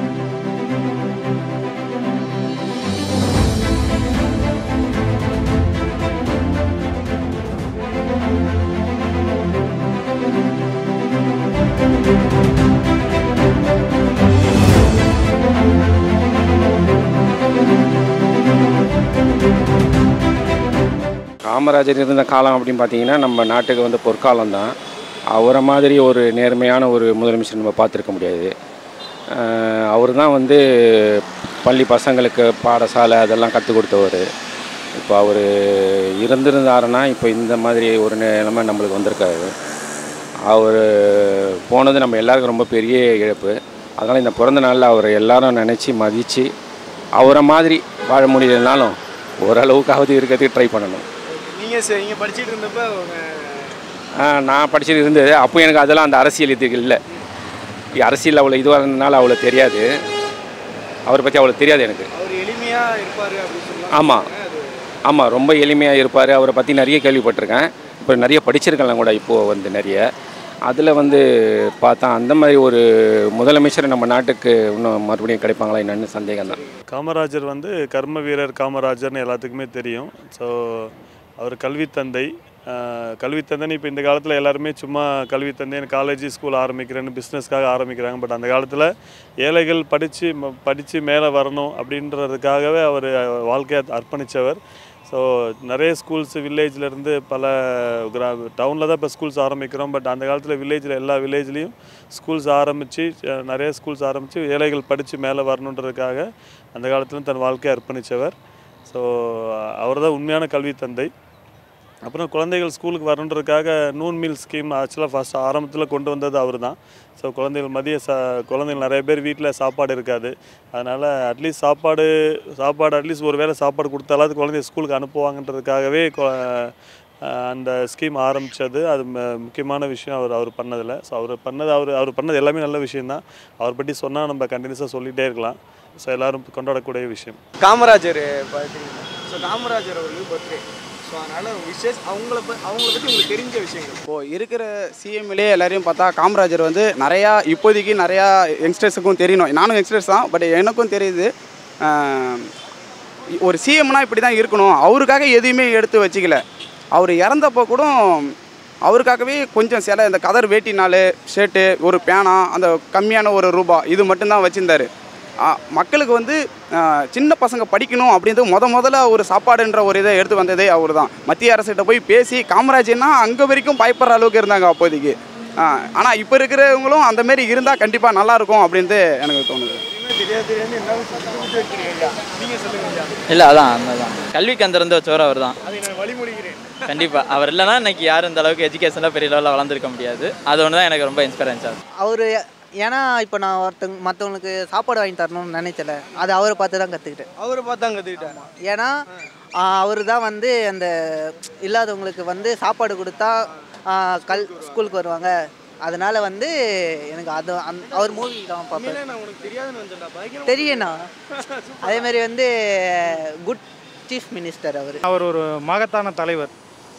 காமராஜர் இருந்த காலம் அப்படின்னு பார்த்தீங்கன்னா நம்ம நாட்டுக்கு வந்து பொற்காலம் தான் அவரை மாதிரி ஒரு நேர்மையான ஒரு முதலமைச்சர் நம்ம பார்த்துருக்க முடியாது அவர் தான் வந்து பள்ளி பசங்களுக்கு பாடசாலை அதெல்லாம் கற்றுக் கொடுத்தவர் இப்போ அவர் இருந்திருந்தாருன்னா இப்போ இந்த மாதிரி ஒரு நிலைமை நம்மளுக்கு வந்திருக்காரு அவர் போனது நம்ம எல்லாருக்கும் ரொம்ப பெரிய இழப்பு அதனால் இந்த பிறந்த நாளில் அவரை எல்லாரும் நினச்சி மதித்து அவரை மாதிரி வாழ முடியலனாலும் ஓரளவுக்காவது இருக்கிறதுக்கு ட்ரை பண்ணணும் நீங்கள் சார் நீங்கள் படிச்சுட்டு இருந்தப்ப உங்க ஆ, நான் படிச்சுட்டு இருந்தது அப்போ எனக்கு அதெல்லாம் அந்த அரசியல் இதுக்கு இல்லை அரசியல் அவ்வளோ இதுவாக இருந்ததுனால அவ்வளோ தெரியாது அவரை பற்றி அவ்வளோ தெரியாது எனக்கு அவர் எளிமையாக இருப்பார் அப்படின்னு சொல்லலாம் ஆமாம் அது ஆமாம் ரொம்ப எளிமையாக இருப்பார் அவரை பற்றி நிறைய கேள்விப்பட்டிருக்கேன் இப்போ நிறைய படிச்சிருக்கலாம் கூட இப்போது வந்து நிறைய அதில் வந்து பார்த்தா அந்த மாதிரி ஒரு முதலமைச்சர் நம்ம நாட்டுக்கு இன்னும் மறுபடியும் கிடைப்பாங்களா என்னன்னு சந்தேகம் தான் காமராஜர் வந்து கர்ம வீரர் காமராஜர்னு எல்லாத்துக்குமே தெரியும் ஸோ அவர் கல்வித்தந்தை ஆஹ் கல்வித்தந்தைன்னு இப்போ இந்த காலத்தில் எல்லாருமே சும்மா கல்வித்தந்தைன்னு காலேஜ் ஸ்கூல் ஆரம்பிக்கிறேன்னு பிஸ்னஸ்க்காக ஆரம்பிக்கிறாங்க பட் அந்த காலத்தில் ஏழைகள் படித்து படித்து மேலே வரணும் அப்படின்றதுக்காகவே அவர் வாழ்க்கையை அர்ப்பணித்தவர் ஸோ நிறைய ஸ்கூல்ஸ் வில்லேஜ்லேருந்து பல கிரா டவுனில் தான் இப்போ ஸ்கூல்ஸ் ஆரம்பிக்கிறோம் பட் அந்த காலத்தில் வில்லேஜில் எல்லா வில்லேஜ்லேயும் ஸ்கூல்ஸ் ஆரம்பித்து நிறைய ஸ்கூல்ஸ் ஆரம்பித்து ஏழைகள் படித்து மேலே வரணுன்றதுக்காக அந்த காலத்துல தன் வாழ்க்கையை அர்ப்பணித்தவர் ஸோ அவர் தான் உண்மையான கல்வி தந்தை அப்புறம் குழந்தைகள் ஸ்கூலுக்கு வரணுன்றதுக்காக நூன் மீல் ஸ்கீம் ஆக்சுவலாக ஃபஸ்ட் ஆரம்பத்தில் கொண்டு வந்தது அவர் தான் ஸோ குழந்தைகள் மதிய சா குழந்தைகள் நிறைய பேர் வீட்டில் சாப்பாடு இருக்காது அதனால் அட்லீஸ்ட் சாப்பாடு சாப்பாடு அட்லீஸ்ட் ஒரு வேளை சாப்பாடு கொடுத்தாலாவது குழந்தைய ஸ்கூலுக்கு அனுப்புவாங்கன்றதுக்காகவே கொ- அஹ் அந்த ஸ்கீம் ஆரம்பித்தது அது ம- முக்கியமான விஷயம் அவர் அவர் பண்ணதில் ஸோ அவர் பண்ணது அவர் அவர் பண்ணது எல்லாமே நல்ல விஷயந்தான் அவர் பற்றி சொன்னால் நம்ம கண்டினியூஸாக சொல்லிகிட்டே இருக்கலாம் ஸோ எல்லாரும் கொண்டாடக்கூடிய விஷயம் காமராஜர் பார்க்குறீங்க ஸோ காமராஜர் அவர்களுக்கு பர்த்டே ஸோ அதனால் விசேஷ் அவங்கள ப அவங்கள பற்றி உங்களுக்கு தெரிஞ்ச விஷயங்கள் இப்போது இருக்கிற சிஎம்எல்ஏ எல்லாரையும் பார்த்தா காமராஜர் வந்து நிறையா இப்போதைக்கு நிறையா யங்ஸ்டர்ஸுக்கும் தெரியணும் நானும் யங்ஸ்டர்ஸ் தான் பட் எனக்கும் தெரியுது ஆஹ், ஒரு சிஎம்னா இப்படி தான் இருக்கணும் அவருக்காக எதையுமே எடுத்து வச்சுக்கல அவர் இறந்தப்போ கூட அவருக்காகவே கொஞ்சம் சில இந்த கதர் வேட்டினாலு ஷர்ட்டு ஒரு பேனா அந்த கம்மியான ஒரு ரூபா இது மட்டும்தான் வச்சுருந்தாரு மக்களுக்கு வந்து ஆ, சின்ன பசங்க படிக்கணும் அப்படின்றது முத முதல்ல ஒரு சாப்பாடுன்ற ஒரு இதை எடுத்து வந்ததே அவர் தான் மத்திய அரசுகிட்ட போய் பேசி காமராஜர்னா அங்கே வரைக்கும் பயப்படுற அளவுக்கு இருந்தாங்க அப்போதைக்கு ஆனால் இப்போ இருக்கிறவங்களும் அந்த மாரி இருந்தால் கண்டிப்பாக நல்லாயிருக்கும் அப்படின்ட்டு எனக்கு தோணுது என்ன தெரியாது தெரியாது என்ன சொல்லி வைக்கிறீங்க நீங்கள் சொல்லுங்க இல்லை அதான் அதான் கல்விக்கு அந்த இருந்து வச்சவர் அவர் தான் அதை நான் வழிமொழிகிறேன் கண்டிப்பாக அவர் இல்லைன்னா இன்னைக்கு யாரும் இந்த அளவுக்கு எஜுகேஷனில் பெரிய லெவலில் வளர்ந்துருக்க முடியாது அது ஒன்று தான் எனக்கு ரொம்ப இன்ஸ்பைரன்ஸ் ஆகுது அவர் ஏன்னா இப்போ நான் ஒருத்தங்க மற்றவங்களுக்கு சாப்பாடு வாங்கி தரணும்னு நினைச்சல அது அவரை பார்த்து தான் கற்றுக்கிட்டேன் அவரை பார்த்தா கற்றுக்கிட்டேன் ஏன்னா அவர் தான் வந்து அந்த இல்லாதவங்களுக்கு வந்து சாப்பாடு கொடுத்தா ஆ, கல் ஸ்கூலுக்கு வருவாங்க அதனால வந்து எனக்கு அது அந் அவர் மூவி தான் பார்ப்பேன் நான் உனக்கு தெரியாதுன்னு வந்தேன்டா பயங்கர தெரியுண்ணா அதே மாதிரி வந்து குட் சீஃப் மினிஸ்டர் அவர் அவர் ஒரு மகத்தான தலைவர்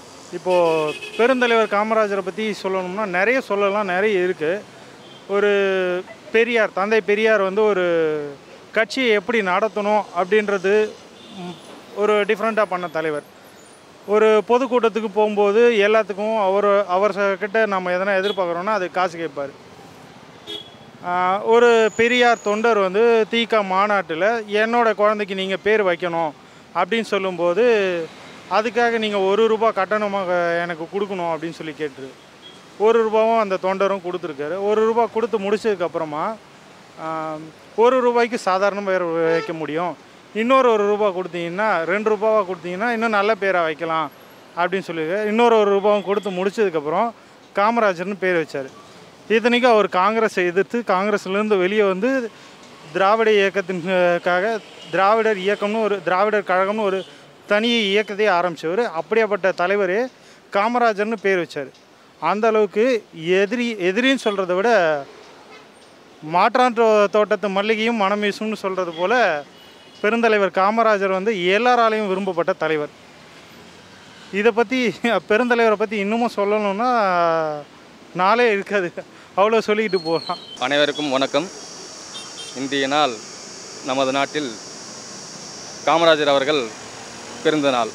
இப்போது பெருந்தலைவர் காமராஜரை பற்றி சொல்லணும்னா நிறைய சொல்லலாம் நிறைய இருக்குது ஒரு பெரியார் தந்தை பெரியார் வந்து ஒரு கட்சியை எப்படி நடத்தணும் அப்படின்றது ம், ஒரு டிஃப்ரெண்ட்டாக பண்ண தலைவர் ஒரு பொதுக்கூட்டத்துக்கு போகும்போது எல்லாத்துக்கும் அவர் அவர் கிட்ட நம்ம எதனா எதிர்பார்க்குறோன்னா அது காசு கேட்பார் ஆஹ் ஒரு பெரியார் தொண்டர் வந்து தீகா மாநாட்டில் என்னோட குழந்தைக்கு நீங்கள் பேர் வைக்கணும் அப்படின்னு சொல்லும்போது அதுக்காக நீங்கள் ஒரு ரூபா கட்டணமாக எனக்கு கொடுக்கணும் அப்படின்னு சொல்லி கேட்டுரு ஒரு ரூபாவும் அந்த தொண்டரும் கொடுத்துருக்காரு ஒரு ரூபா கொடுத்து முடிச்சதுக்கப்புறமா ஒரு ரூபாய்க்கு சாதாரண பேர் வைக்க முடியும் இன்னொரு ஒரு ரூபா கொடுத்தீங்கன்னா ரெண்டு ரூபாவாக கொடுத்தீங்கன்னா இன்னும் நல்ல பேராக வைக்கலாம் அப்படின்னு சொல்லியிருக்காரு இன்னொரு ஒரு ரூபாவும் கொடுத்து முடிச்சதுக்கப்புறம் காமராஜர்னு பேர் வச்சார் இத்தனைக்கும் அவர் காங்கிரஸை எதிர்த்து காங்கிரஸ்லேருந்து வெளியே வந்து திராவிட இயக்கத்தின்காக திராவிடர் இயக்கம்னு ஒரு திராவிடர் கழகம்னு ஒரு தனி இயக்கத்தையே ஆரம்பித்தவர் அப்படியாப்பட்ட தலைவரே காமராஜர்னு பேர் வச்சார் அந்த அளவுக்கு எதிரி எதிரின்னு சொல்கிறத விட மாற்றான் தோ- தோட்டத்து மல்லிகையும் மனம் வீசும்னு சொல்கிறது போல் பெருந்தலைவர் காமராஜர் வந்து எல்லாராலையும் விரும்பப்பட்ட தலைவர் இதை பற்றி பெருந்தலைவரை பற்றி இன்னமும் சொல்லணும்னா நாளே இருக்காது அவ்வளோ சொல்லிக்கிட்டு போகலாம் அனைவருக்கும் வணக்கம் இன்றைய நாள் நமது நாட்டில் காமராஜர் அவர்கள் பிறந்த நாள்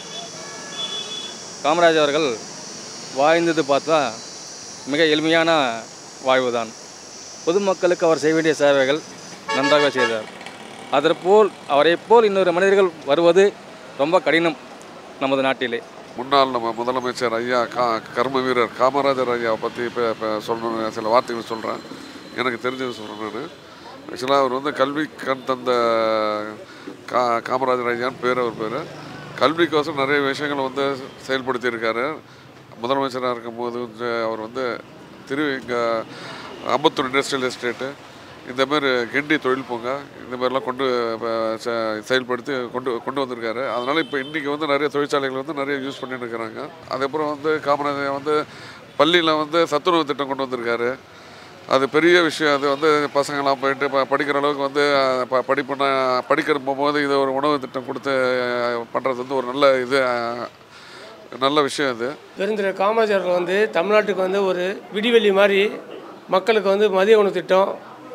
காமராஜர் அவர்கள் வாழ்ந்தது பார்த்தா மிக எளிமையான வாழ்வு தான் பொதுமக்களுக்கு அவர் செய்ய வேண்டிய சேவைகள் நன்றாக செய்தார் அதற்போல் அவரைப் போல் இன்னொரு மனிதர்கள் வருவது ரொம்ப கடினம் நமது நாட்டிலே முன்னாள் நம்ம முதலமைச்சர் ஐயா கா கர்ம வீரர் காமராஜர் ஐயாவை பற்றி இப்போ இப்போ சொல்லணும் சில வார்த்தைகள் சொல்கிறேன் எனக்கு தெரிஞ்சது சொல்கிறேன் நான் ஆக்சுவலாக அவர் வந்து கல்வி கண் தந்த கா காமராஜர் ஐயான்னு பேர் அவர் பேர் கல்விக்கோசம் நிறைய விஷயங்களை வந்து செயல்படுத்தியிருக்காரு முதலமைச்சராக இருக்கும்போது வந்து அவர் வந்து திரு இங்கே அம்பத்தூர் இண்டஸ்ட்ரியல் எஸ்டேட்டு இந்த மாதிரி கிண்டி தொழில் பூங்கா இந்த மாதிரிலாம் கொண்டு அஹ், செ- செயல்படுத்தி கொண்டு கொண்டு வந்திருக்காரு அதனால் இப்போ இன்றைக்கி வந்து நிறைய தொழிற்சாலைகள் வந்து நிறைய யூஸ் பண்ணிட்டு இருக்கிறாங்க அதுக்கப்புறம் வந்து காமராஜர் வந்து பள்ளியில் வந்து சத்துணவு திட்டம் கொண்டு வந்திருக்காரு அது பெரிய விஷயம் அது வந்து பசங்களாம் போயிட்டு ப படிக்கிற அளவுக்கு வந்து அஹ், ப படிப்புனா படிக்கிற போகும்போது இது ஒரு உணவு திட்டம் கொடுத்து பண்ணுறது வந்து ஒரு நல்ல இது அஹ், நல்ல விஷயம் இது பெருந்திர காமராஜர் அவர்கள் வந்து தமிழ்நாட்டுக்கு வந்து ஒரு விடிவெள்ளி மாதிரி மக்களுக்கு வந்து மதிய உணவு திட்டம்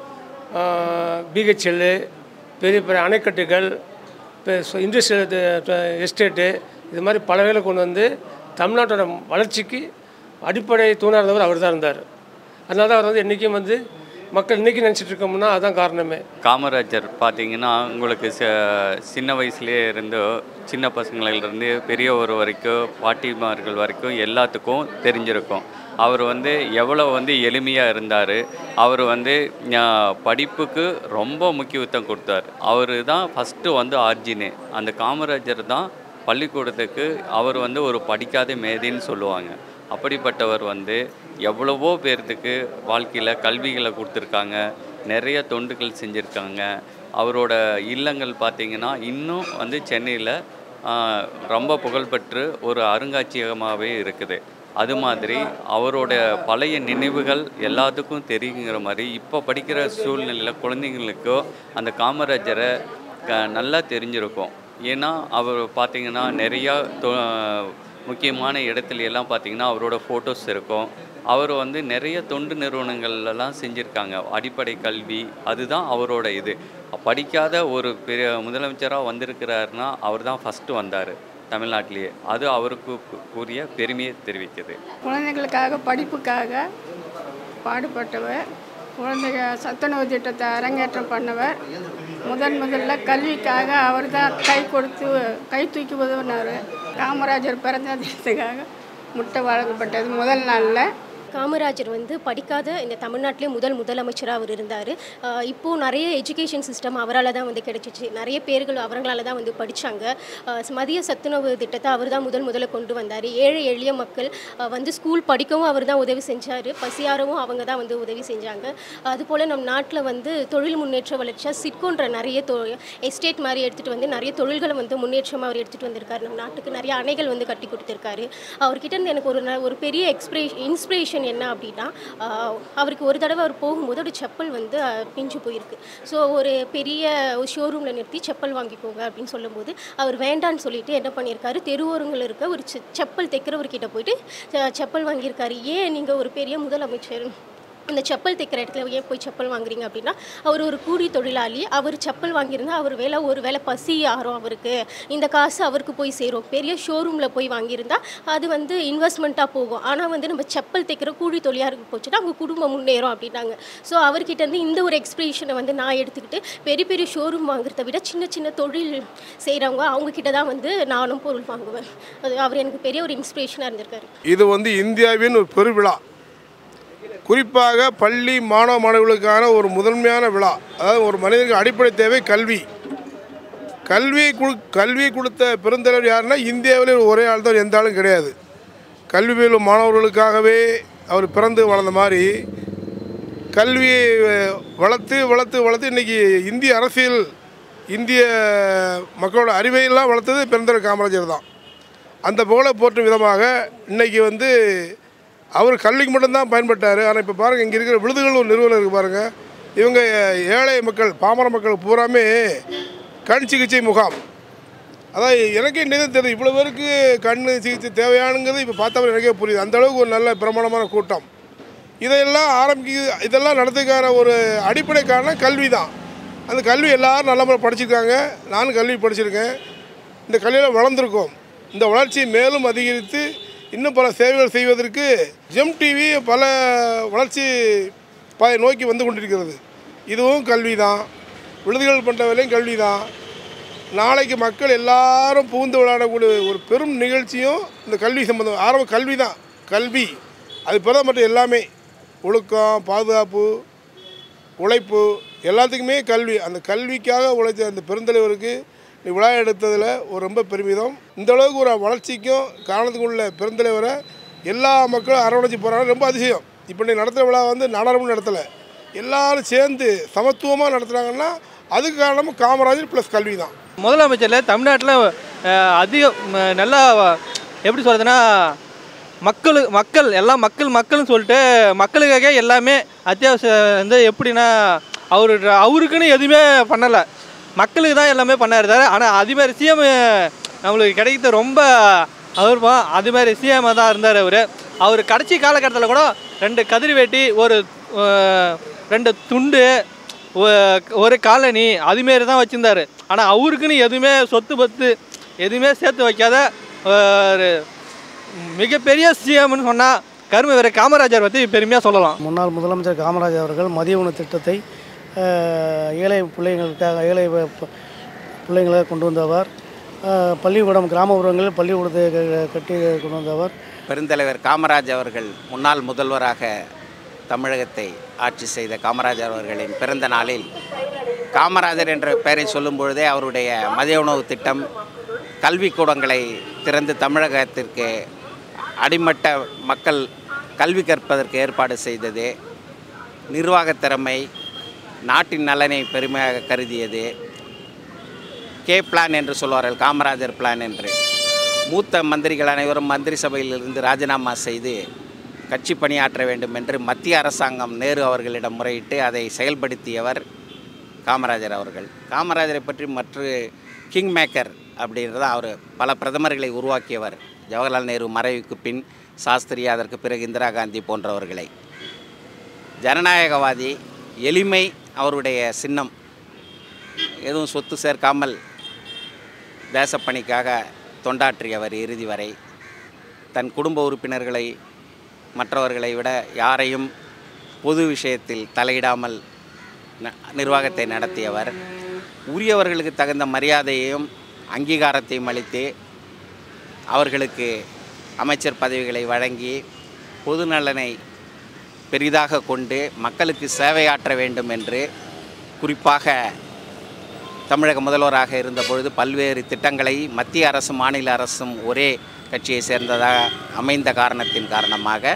பிஹெச்எல்லு பெரிய பெரிய அணைக்கட்டுகள் இப்போ இண்டஸ்ட்ரியல் எஸ்டேட்டு இது மாதிரி பல வேலை கொண்டு வந்து தமிழ்நாட்டோட வளர்ச்சிக்கு அடிப்படை தூணாக இருந்தவர் அவர் தான் இருந்தார் அதனால தான் அவர் வந்து என்றைக்கும் வந்து மக்கள் இன்றைக்கி நினச்சிட்டு இருக்கோம்னா அதுதான் காரணமே காமராஜர் பார்த்தீங்கன்னா உங்களுக்கு ச சின்ன வயசுலேயே இருந்து சின்ன பசங்களிலிருந்து பெரியவர் வரைக்கும் பாட்டிமார்கள் வரைக்கும் எல்லாத்துக்கும் தெரிஞ்சிருக்கும் அவர் வந்து எவ்வளோ வந்து எளிமையாக இருந்தார் அவர் வந்து ஞா- படிப்புக்கு ரொம்ப முக்கியத்துவம் கொடுத்தார் அவர் தான் ஃபஸ்ட்டு வந்து ஆர்ஜினே அந்த காமராஜர் தான் பள்ளிக்கூடத்துக்கு அவர் வந்து ஒரு படிக்காத மேதைன்னு சொல்லுவாங்க அப்படிப்பட்டவர் வந்து எவ்வளவோ பேர்த்துக்கு வாழ்க்கையில் கல்விகளை கொடுத்துருக்காங்க நிறைய தொண்டுகள் செஞ்சுருக்காங்க அவரோட இல்லங்கள் பார்த்திங்கன்னா இன்னும் வந்து சென்னையில் ரொம்ப புகழ்பெற்று ஒரு அருங்காட்சியகமாகவே இருக்குது அது மாதிரி அவரோட பழைய நினைவுகள் எல்லாத்துக்கும் தெரியுங்கிற மாதிரி இப்போ படிக்கிற சூழ்நிலையில் குழந்தைங்களுக்கோ அந்த காமராஜரை க நல்லா தெரிஞ்சிருக்கும் ஏன்னா அவர் பார்த்திங்கன்னா நிறையா தொ முக்கியமான இடத்துல எல்லாம் பார்த்தீங்கன்னா அவரோட ஃபோட்டோஸ் இருக்கும் அவர் வந்து நிறைய தொண்டு நிறுவனங்கள்லாம் செஞ்சுருக்காங்க அடிப்படை கல்வி அதுதான் அவரோட இது படிக்காத ஒரு பெரிய முதலமைச்சராக வந்திருக்கிறாருன்னா அவர் தான் ஃபஸ்ட்டு வந்தார் தமிழ்நாட்டிலேயே அது அவருக்கு கு- கூறிய பெருமையை தெரிவிக்குது குழந்தைகளுக்காக படிப்புக்காக பாடுபட்டவர் குழந்தைங்க சத்துணவு திட்டத்தை அரங்கேற்றம் பண்ணவர் முதன் முதல்ல கல்விக்காக அவர் தான் கை கொடுத்து கை தூக்கி உதவினார் காமராஜர் பிறந்த தினத்துக்காக முட்டை வழங்கப்பட்டது முதல் நாளில் காமராஜர் வந்து படிக்காத இந்த தமிழ்நாட்டிலே முதல் முதலமைச்சராக அவர் இருந்தார் இப்போது நிறைய எஜுகேஷன் சிஸ்டம் அவரால் தான் வந்து கிடைச்சிச்சு நிறைய பேர்கள் அவங்களால தான் வந்து படித்தாங்க மதிய சத்துணவு திட்டத்தை அவர் தான் முதல் முதல்ல கொண்டு வந்தார் ஏழை எளிய மக்கள் அஹ், வந்து ஸ்கூல் படிக்கவும் அவர் தான் உதவி செஞ்சார் பசியாரவும் அவங்க தான் வந்து உதவி செஞ்சாங்க அதுபோல் நம் நாட்டில் வந்து தொழில் முன்னேற்ற வளர்ச்சியாக சிட்கோன்ற நிறைய தொ எஸ்டேட் மாதிரி எடுத்துகிட்டு வந்து நிறைய தொழில்களை வந்து முன்னேற்றமாக அவர் எடுத்துகிட்டு வந்திருக்காரு நம் நாட்டுக்கு நிறைய அணைகள் வந்து கட்டி கொடுத்துருக்காரு அவர்கிட்ட இருந்து எனக்கு ஒரு ந- ஒரு பெரிய எக்ஸ்பிரே இன்ஸ்பிரேஷன் என்ன அப்படின்னா ஆஹ், அவருக்கு ஒரு தடவை அவர் போகும்போது ஒரு செப்பல் வந்து ஆஹ், பிஞ்சு போயிருக்கு ஸோ ஒரு பெரிய ஒரு ஷோரூமில் நிறுத்தி செப்பல் வாங்கிக்கோங்க அப்படின்னு சொல்லும்போது அவர் வேண்டான்னு சொல்லிட்டு என்ன பண்ணியிருக்காரு தெருவோரங்கள் இருக்க ஒரு செ- செப்பல் தைக்கிறவர்கிட்ட போயிட்டு செ- செப்பல் வாங்கியிருக்காரு ஏன் நீங்கள் ஒரு பெரிய முதலமைச்சர் இந்த செப்பல் தைக்கிற இடத்துல ஏன் போய் செப்பல் வாங்குறீங்க அப்படின்னா அவர் ஒரு கூலி தொழிலாளி அவர் செப்பல் வாங்கியிருந்தா அவர் வேலை ஒரு வேலை பசி ஆறும் அவருக்கு இந்த காசு அவருக்கு போய் சேரும் பெரிய ஷோரூமில் போய் வாங்கியிருந்தா அது வந்து இன்வெஸ்ட்மெண்ட்டாக போகும் ஆனால் வந்து நம்ம செப்பல் தைக்கிற கூலி தொழிலாளருக்கு போச்சுன்னா அவங்க குடும்பம் முன்னேறும் அப்படின்னாங்க ஸோ அவர்கிட்ட இருந்து இந்த ஒரு எக்ஸ்பிரேஷனை வந்து நான் எடுத்துக்கிட்டு பெரிய பெரிய ஷோரூம் வாங்குறத விட சின்ன சின்ன தொழில் செய்கிறவங்க அவங்க கிட்ட தான் வந்து நானும் பொருள் வாங்குவேன் அது அவர் எனக்கு பெரிய ஒரு இன்ஸ்பிரேஷனாக இருந்திருக்காரு இது வந்து இந்தியாவின் ஒரு பெருவிழா குறிப்பாக பள்ளி மாணவ மாணவர்களுக்கான ஒரு முதன்மையான விழா அதாவது ஒரு மனிதனுக்கு அடிப்படை தேவை கல்வி கல்வி கொடு கல்வி கொடுத்த பெருந்தலைவர் யாருன்னா இந்தியாவிலே ஒரே ஆள் தான் எந்த ஆளும் கிடையாது கல்வி பயிலும் மாணவர்களுக்காகவே அவர் பிறந்து வளர்ந்த மாதிரி கல்வியை அஹ், வளர்த்து வளர்த்து வளர்த்து இன்றைக்கி இந்திய அரசியல் இந்திய மக்களோட அறிவையெல்லாம் வளர்த்தது பெருந்தலைவர் காமராஜர் தான் அந்த புகழை போற்றும் விதமாக இன்னைக்கு வந்து அவர் கல்விக்கு மட்டும்தான் பயன்பட்டார் ஆனால் இப்போ பாருங்கள் இங்கே இருக்கிற விழுதுகள் ஒரு நிறுவனம் இருக்குது பாருங்கள் இவங்க ஏழை மக்கள் பாமர மக்கள் பூராமே கண் சிகிச்சை முகாம் அதான் எனக்கே இன்னும் தெரியுது இவ்வளோ பேருக்கு கண் சிகிச்சை தேவையானுங்கிறது இப்போ பார்த்தா எனக்கே புரியுது அந்த அளவுக்கு ஒரு நல்ல பிரமாண்டமான கூட்டம் இதையெல்லாம் ஆரம்பிக்க இதெல்லாம் நடத்துக்கான ஒரு அடிப்படை காரணம் கல்வி தான் அந்த கல்வி எல்லாரும் நல்ல முறை படிச்சிருக்காங்க நானும் கல்வி படிச்சிருக்கேன் இந்த கல்வியில் வளர்ந்துருக்கோம் இந்த வளர்ச்சியை மேலும் அதிகரித்து இன்னும் பல சேவைகள் செய்வதற்கு ஜெம் டிவி பல வளர்ச்சி பாதை நோக்கி வந்து கொண்டிருக்கிறது இதுவும் கல்வி தான் விழுதுகள் பண்ணுற வேலையும் கல்வி தான் நாளைக்கு மக்கள் எல்லாரும் புகுந்து விளையாடக்கூடிய ஒரு பெரும் நிகழ்ச்சியும் இந்த கல்வி சம்பந்தம் ஆரம்ப கல்வி தான் கல்வி அது பிறகு மற்ற எல்லாமே ஒழுக்கம் பாதுகாப்பு உழைப்பு எல்லாத்துக்குமே கல்வி அந்த கல்விக்காக உழைச்ச அந்த பெருந்தலைவருக்கு நீ விழா எடுத்ததில் ஒரு ரொம்ப பெருமிதம் இந்த அளவுக்கு ஒரு வளர்ச்சிக்கும் காரணத்துக்கு உள்ள பெருந்தலைவரை எல்லா மக்களும் அரவணைச்சு போகிறாங்க ரொம்ப அதிசயம் இப்போ நீ நடத்துகிற விழா வந்து நாடாளுமன்ற நடத்தலை எல்லாரும் சேர்ந்து சமத்துவமாக நடத்துகிறாங்கன்னா அதுக்கு காரணம் காமராஜர் ப்ளஸ் கல்வி தான் முதலமைச்சரில் தமிழ்நாட்டில் அதிக ம- நல்லா எப்படி சொல்கிறதுனா மக்கள் மக்கள் எல்லாம் மக்கள் மக்கள்னு சொல்லிட்டு மக்களுக்காக எல்லாமே அத்தியாவசியம் வந்து எப்படின்னா அவரு அவருக்குன்னு எதுவுமே பண்ணலை மக்களுக்கு தான் எல்லாமே பண்ணாரு தவிர ஆனால் அதுமாதிரி சிஎம் நம்மளுக்கு கிடைக்கிறது ரொம்ப அவர்வம் அதுமாதிரி சிஎம் தான் இருந்தார் அவர் அவர் கடைசி காலகட்டத்தில் கூட ரெண்டு கதிர் வேட்டி ஒரு அஹ், ரெண்டு துண்டு ஒ- ஒரு காலனி அதுமாரி தான் வச்சுருந்தாரு ஆனால் அவருக்குன்னு எதுவுமே சொத்து பத்து எதுவுமே சேர்த்து வைக்காத ஒரு மிகப்பெரிய சிஎம்னு சொன்னால் கரும வீரர் காமராஜர் பற்றி பெருமையாக சொல்லலாம் முன்னாள் முதலமைச்சர் காமராஜர் அவர்கள் மதிய உணவு திட்டத்தை அஹ், ஏழை பிள்ளைங்களுக்காக ஏழை ப- ப- பிள்ளைங்களை கொண்டு வந்தவர் அஹ், பள்ளிக்கூடம் கிராமப்புறங்களில் பள்ளிக்கூடத்தை க- கட்டி கொண்டு வந்தவர் பெருந்தலைவர் காமராஜ் அவர்கள் முன்னாள் முதல்வராக தமிழகத்தை ஆட்சி செய்த காமராஜர் அவர்களின் பிறந்த நாளில் காமராஜர் என்ற பெயரை சொல்லும் பொழுதே அவருடைய மதிய உணவு திட்டம் கல்விக்கூடங்களை திறந்து தமிழகத்திற்கு அடிமட்ட மக்கள் கல்வி கற்பதற்கு ஏற்பாடு செய்தது நிர்வாகத் திறமை நாட்டின் நலனை பெருமையாக கருதியது கே பிளான் என்று சொல்வார்கள் காமராஜர் பிளான் என்று மூத்த மந்திரிகள் அனைவரும் மந்திரி சபையிலிருந்து ராஜினாமா செய்து கட்சி பணியாற்ற வேண்டும் என்று மத்திய அரசாங்கம் நேரு அவர்களிடம் முறையிட்டு அதை செயல்படுத்தியவர் காமராஜர் அவர்கள் காமராஜரை பற்றி மற்ற கிங் மேக்கர் அப்படின்றத அவர் பல பிரதமர்களை உருவாக்கியவர் ஜவஹர்லால் நேரு மறைவுக்கு பின் சாஸ்திரி அதற்கு பிறகு இந்திரா காந்தி போன்றவர்களை ஜனநாயகவாதி எளிமை அவருடைய சின்னம் எதுவும் சொத்து சேர்க்காமல் தேசப்பணிக்காக தொண்டாற்றியவர் இறுதி வரை தன் குடும்ப உறுப்பினர்களை மற்றவர்களை விட யாரையும் பொது விஷயத்தில் தலையிடாமல் ந- நிர்வாகத்தை நடத்தியவர் உரியவர்களுக்கு தகுந்த மரியாதையையும் அங்கீகாரத்தையும் அளித்து அவர்களுக்கு அமைச்சர் பதவிகளை வழங்கி பொது நலனை பெரிதாக கொண்டு மக்களுக்கு சேவையாற்ற வேண்டும் என்று குறிப்பாக தமிழக முதல்வராக இருந்தபொழுது பல்வேறு திட்டங்களை மத்திய அரசும் மாநில அரசும் ஒரே கட்சியை சேர்ந்ததாக அமைந்த காரணத்தின் காரணமாக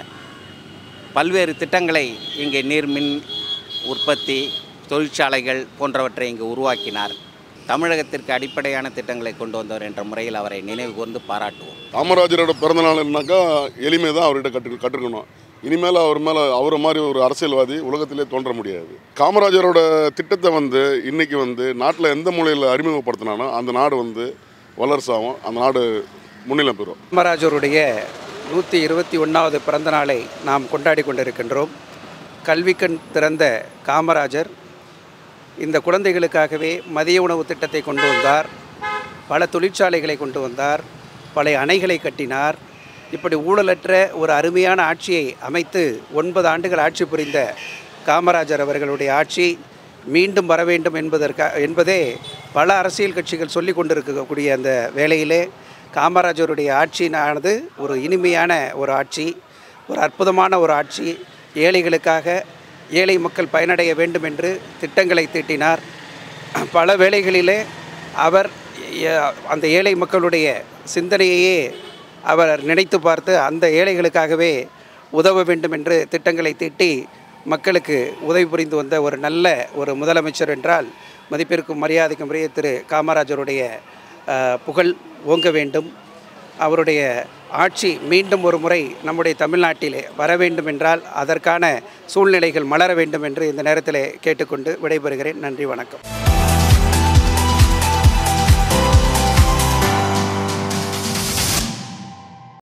பல்வேறு திட்டங்களை இங்கே நீர்மின் உற்பத்தி தொழிற்சாலைகள் போன்றவற்றை இங்கு உருவாக்கினார் தமிழகத்திற்கு அடிப்படையான திட்டங்களை கொண்டு வந்தவர் என்ற முறையில் அவரை நினைவு கூர்ந்து பாராட்டுவோம் காமராஜரோட பிறந்த நாள்னாக்கா எளிமை தான் அவர்கிட்ட கற்று கற்றுக்கணும் இனிமேல் அவர் மேலே அவரை மாதிரி ஒரு அரசியல்வாதி உலகத்திலே தோன்ற முடியாது காமராஜரோட திட்டத்தை வந்து இன்னைக்கு வந்து நாட்டில் எந்த மூலையில் அறிமுகப்படுத்தினானோ அந்த நாடு வந்து வல்லரசாகும் அந்த நாடு முன்னிலை பெறும் காமராஜருடைய நூற்றி இருபத்தி ஒன்றாவது பிறந்த நாளை நாம் கொண்டாடி கொண்டிருக்கின்றோம் கல்விக்கண் திறந்த காமராஜர் இந்த குழந்தைகளுக்காகவே மதிய உணவு திட்டத்தை கொண்டு வந்தார் பல தொழிற்சாலைகளை கொண்டு வந்தார் பல அணைகளை கட்டினார் இப்படி ஊழலற்ற ஒரு அருமையான ஆட்சியை அமைத்து ஒன்பது ஆண்டுகள் ஆட்சி புரிந்த காமராஜர் அவர்களுடைய ஆட்சி மீண்டும் வர வேண்டும் என்பதற்கா என்பதே பல அரசியல் கட்சிகள் சொல்லி கொண்டிருக்கக்கூடிய அந்த வேளையிலே காமராஜருடைய ஆட்சியானது ஒரு இனிமையான ஒரு ஆட்சி ஒரு அற்புதமான ஒரு ஆட்சி ஏழைகளுக்காக ஏழை மக்கள் பயனடைய வேண்டும் என்று திட்டங்களை தீட்டினார் பல வேளைகளிலே அவர் எ- அந்த ஏழை மக்களுடைய சிந்தனையையே அவர் நினைத்து பார்த்து அந்த ஏழைகளுக்காகவே உதவ வேண்டும் என்று திட்டங்களை தீட்டி மக்களுக்கு உதவி புரிந்து வந்த ஒரு நல்ல ஒரு முதலமைச்சர் என்றால் மதிப்பிற்கும் மரியாதைக்கும் உரிய திரு காமராஜருடைய அஹ், புகழ் ஓங்க வேண்டும் அவருடைய ஆட்சி மீண்டும் ஒரு முறை நம்முடைய தமிழ்நாட்டிலே வர வேண்டும் என்றால் அதற்கான சூழ்நிலைகள் மலர வேண்டும் என்று இந்த நேரத்தில் கேட்டுக்கொண்டு விடைபெறுகிறேன் நன்றி வணக்கம்